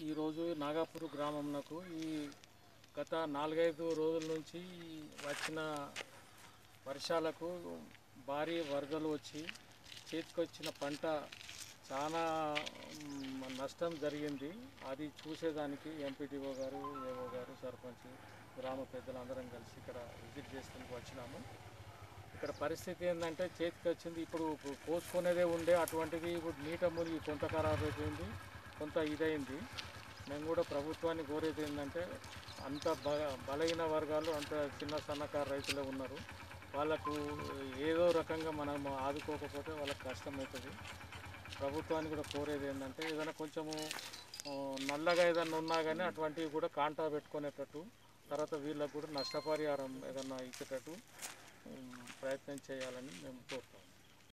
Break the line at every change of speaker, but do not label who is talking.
ఈరోజు నాగాపూర్ గ్రామంకు ఈ గత నాలుగైదు రోజుల నుంచి వచ్చిన వర్షాలకు భారీ వరదలు వచ్చి చేతికొచ్చిన పంట చాలా మ్, నష్టం జరిగింది అది చూసేదానికి ఎంపీటీఓ గారు ఏఓ గారు సర్పంచ్ గ్రామ పెద్దలు అందరం కలిసి ఇక్కడ విజిట్ చేసేందుకు వచ్చినాము ఇక్కడ పరిస్థితి ఏంటంటే చేతికి వచ్చింది ఇప్పుడు కోసుకునేదే ఉండే అటువంటిది ఇప్పుడు నీట మునిగి కొంత ఖరాబ్ అయిపోయింది కొంత ఇదైంది మేము కూడా ప్రభుత్వాన్ని కోరేది ఏంటంటే అంత బ బలహీన వర్గాలు అంత చిన్న సన్నకారు రైతులే ఉన్నారు వాళ్ళకు ఏదో రకంగా మనం ఆదుకోకపోతే వాళ్ళకి కష్టమవుతుంది ప్రభుత్వాన్ని కూడా కోరేది ఏంటంటే ఏదైనా కొంచెము ఆ, నల్లగా ఏదైనా ఉన్నా కానీ అటువంటివి కూడా కాంటా పెట్టుకునేటట్టు తర్వాత వీళ్ళకు కూడా నష్టపరిహారం ఏదన్నా ఇచ్చేటట్టు ఉమ్, ప్రయత్నం చేయాలని మేము కోరుతాం